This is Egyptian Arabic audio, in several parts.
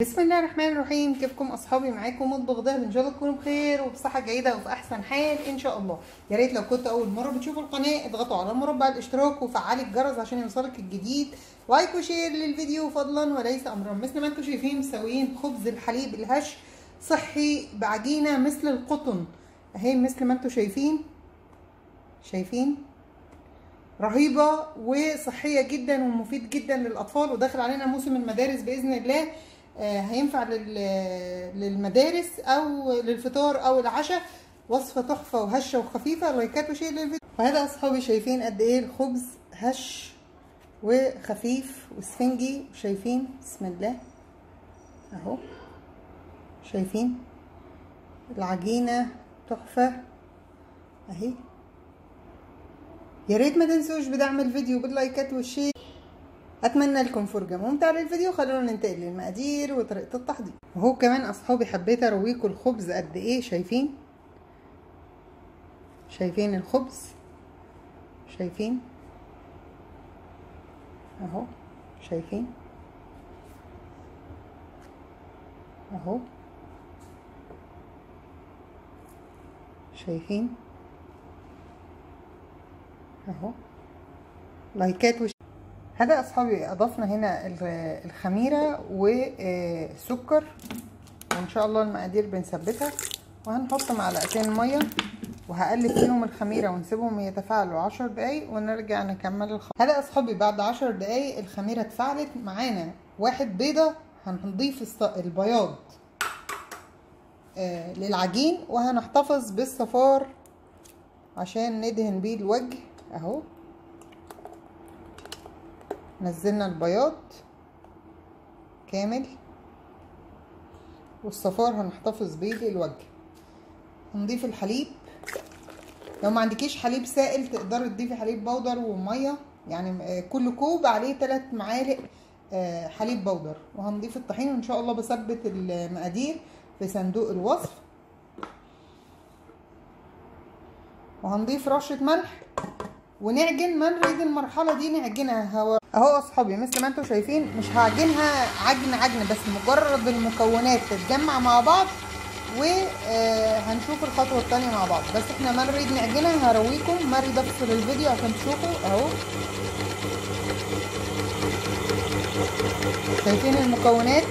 بسم الله الرحمن الرحيم كيفكم اصحابي معاكم مطبخ ده ان شاء الله تكونوا بخير وبصحه جيده وفي احسن حال ان شاء الله يا ريت لو كنت اول مره بتشوفوا القناه اضغطوا على مربع الاشتراك وفعلوا الجرس عشان يوصلك الجديد لايك وشير للفيديو فضلا وليس امرا مثل ما انتم شايفين مسويين خبز الحليب الهش صحي بعجينه مثل القطن اهي مثل ما انتم شايفين شايفين رهيبه وصحيه جدا ومفيد جدا للاطفال وداخل علينا موسم المدارس باذن الله آه هينفع للمدارس او للفطار او العشاء وصفه تحفه وهشه وخفيفه لايكات وشير للفيديو وهذا اصحابي شايفين قد ايه الخبز هش وخفيف وسفنجي شايفين بسم الله اهو شايفين العجينه تحفه اهي يا ريت ما تنسوش بدعم الفيديو باللايكات والشير اتمنى لكم فرجه ممتعه للفيديو خلونا ننتقل للمقادير وطريقه التحضير وهو كمان اصحابي حبيت ارويكم الخبز قد ايه شايفين شايفين الخبز شايفين اهو شايفين اهو شايفين اهو لايكات وش هذا اصحابي اضفنا هنا الخميره وسكر وان شاء الله المقادير بنثبتها وهنحط معلقتين ميه وهقلب فيهم الخميره ونسيبهم يتفاعلوا عشر دقايق ونرجع نكمل الخلط هذا اصحابي بعد عشر دقايق الخميره اتفعلت معانا واحد بيضه هنضيف البياض آه للعجين وهنحتفظ بالصفار عشان ندهن بيه الوجه اهو نزلنا البياض كامل والصفار هنحتفظ بيه للوجه هنضيف الحليب لو ما عندكيش حليب سائل تقدري تضيفي حليب بودر وميه يعني كل كوب عليه 3 معالق حليب بودر وهنضيف الطحين وان شاء الله بثبت المقادير في صندوق الوصف وهنضيف رشه ملح ونعجن ما نريد المرحله دي نعجنها هوا اهو اصحابي مثل ما انتم شايفين مش هعجنها عجن عجن بس مجرد المكونات تتجمع مع بعض وهنشوف الخطوه الثانيه مع بعض بس احنا ما نريد نعجنها هرويكم ما اريد افصل الفيديو عشان تشوفوا اهو شايفين المكونات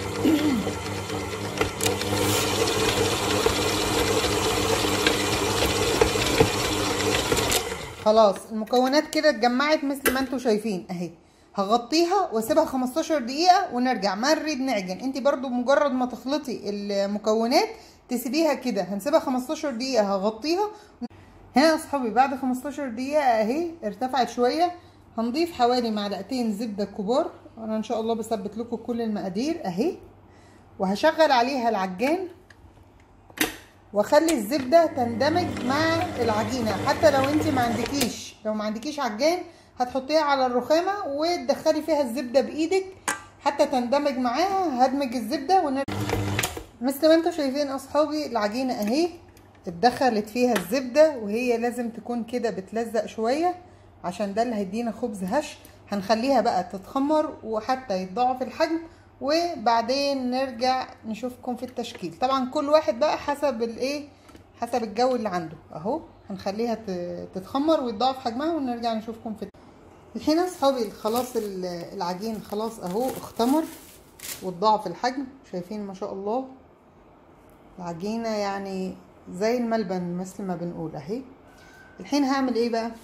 خلاص المكونات كده اتجمعت مثل ما انتم شايفين اهي هغطيها واسيبها 15 دقيقه ونرجع ما نريد نعجن انت برضو مجرد ما تخلطي المكونات تسيبيها كده هنسيبها 15 دقيقه هغطيها هنا يا اصحابي بعد 15 دقيقه اهي ارتفعت شويه هنضيف حوالي معلقتين زبده كبار انا ان شاء الله بثبت لكم كل المقادير اهي وهشغل عليها العجان واخلي الزبده تندمج مع العجينه حتى لو انت ما عندكيش لو ما عندكيش عجان هتحطيها على الرخامه وتدخلي فيها الزبده بايدك حتى تندمج معاها هدمج الزبده ونر... مثل ما انتم شايفين اصحابي العجينه اهي اتدخلت فيها الزبده وهي لازم تكون كده بتلزق شويه عشان ده اللي هيدينا خبز هش هنخليها بقى تتخمر وحتى يتضاعف الحجم وبعدين نرجع نشوفكم في التشكيل طبعا كل واحد بقى حسب الايه حسب الجو اللي عنده اهو هنخليها تتخمر ويتضاعف حجمها ونرجع نشوفكم في الحين اصحابي خلاص العجين خلاص اهو اختمر واتضاعف الحجم شايفين ما شاء الله العجينه يعني زي الملبن مثل ما بنقول اهي الحين هعمل ايه بقى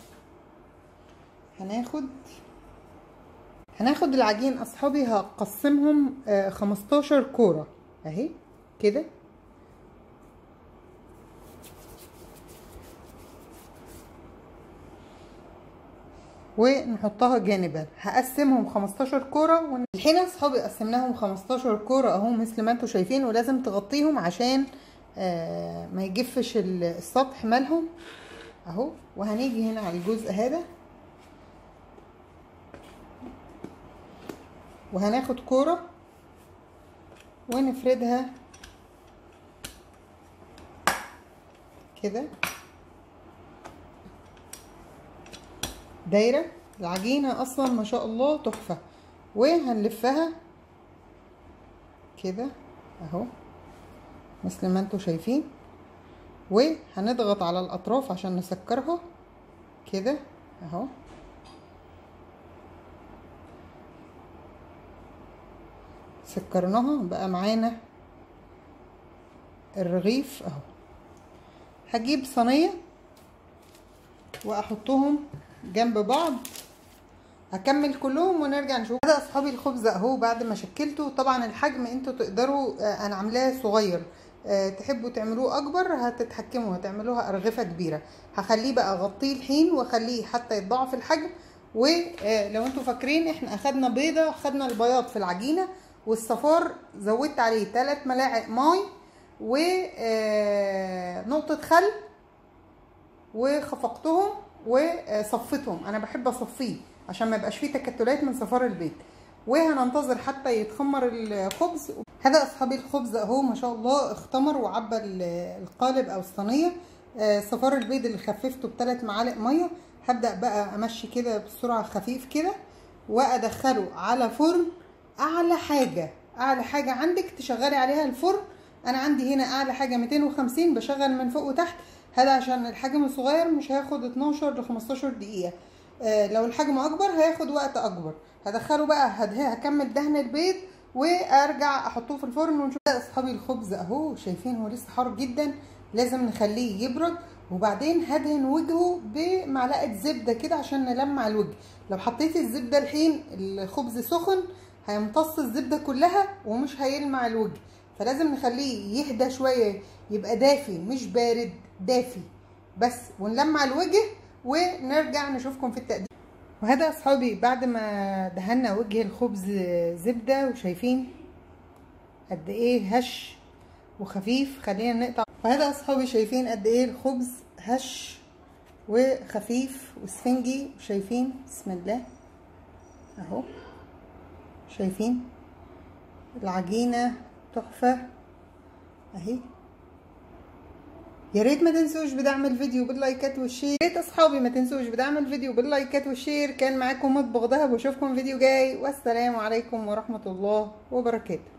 هناخد هناخد العجين اصحابي هقسمهم آه 15 كوره اهي كده ونحطها جانبا هقسمهم 15 كوره ون... الحين اصحابي قسمناهم 15 كوره اهو مثل ما انتم شايفين ولازم تغطيهم عشان آه ما يجفش السطح مالهم اهو وهنيجي هنا على الجزء هذا وهناخد كورة ونفردها كده دايرة العجينة اصلا ما شاء الله تحفة وهنلفها كده اهو مثل ما انتوا شايفين وهنضغط على الاطراف عشان نسكرها كده اهو سكرناها بقى معانا الرغيف اهو هجيب صينيه واحطهم جنب بعض هكمل كلهم ونرجع نشوف هذا اصحابي الخبز اهو بعد ما شكلته طبعا الحجم انتوا تقدروا آه انا عاملاه صغير أه تحبوا تعملوه اكبر هتتحكموا هتعملوها ارغفه كبيره هخليه بقى اغطيه الحين واخليه حتى يتضاعف الحجم ولو انتوا فاكرين احنا اخدنا بيضه اخدنا البياض في العجينه والصفار زودت عليه 3 ملاعق ماي ونقطه خل وخفقتهم وصفتهم انا بحب اصفيه عشان ما يبقاش فيه تكتلات من صفار البيض وهننتظر حتى يتخمر الخبز هذا اصحابي الخبز اهو ما شاء الله اختمر وعبى القالب او الصينيه صفار البيض اللي خففته بثلاث معالق ميه هبدا بقى امشي كده بسرعه خفيف كده وادخله على فرن اعلى حاجه اعلى حاجه عندك تشغلي عليها الفرن انا عندي هنا اعلى حاجه 250 بشغل من فوق وتحت هذا عشان الحجم الصغير مش هياخد 12 ل 15 دقيقه آه لو الحجم اكبر هياخد وقت اكبر هدخله بقى هكمل دهن البيض وارجع احطه في الفرن ونشوف اصحابي الخبز اهو شايفين هو لسه حار جدا لازم نخليه يبرد وبعدين هدهن وجهه بمعلقه زبده كده عشان نلمع الوجه لو حطيت الزبده الحين الخبز سخن هيمتص الزبده كلها ومش هيلمع الوجه فلازم نخليه يهدى شويه يبقى دافي مش بارد دافي بس ونلمع الوجه ونرجع نشوفكم في التقديم وهذا اصحابي بعد ما دهنا وجه الخبز زبده وشايفين قد ايه هش وخفيف خلينا نقطع وهذا اصحابي شايفين قد ايه الخبز هش وخفيف وسفنجي وشايفين بسم الله اهو شايفين العجينه تحفه اهي يا ريت ما تنسوش بدعم الفيديو باللايكات والشير يا ريت اصحابي ما تنسوش بدعم الفيديو باللايكات والشير كان معاكم مطبخ دهب واشوفكم فيديو جاي والسلام عليكم ورحمه الله وبركاته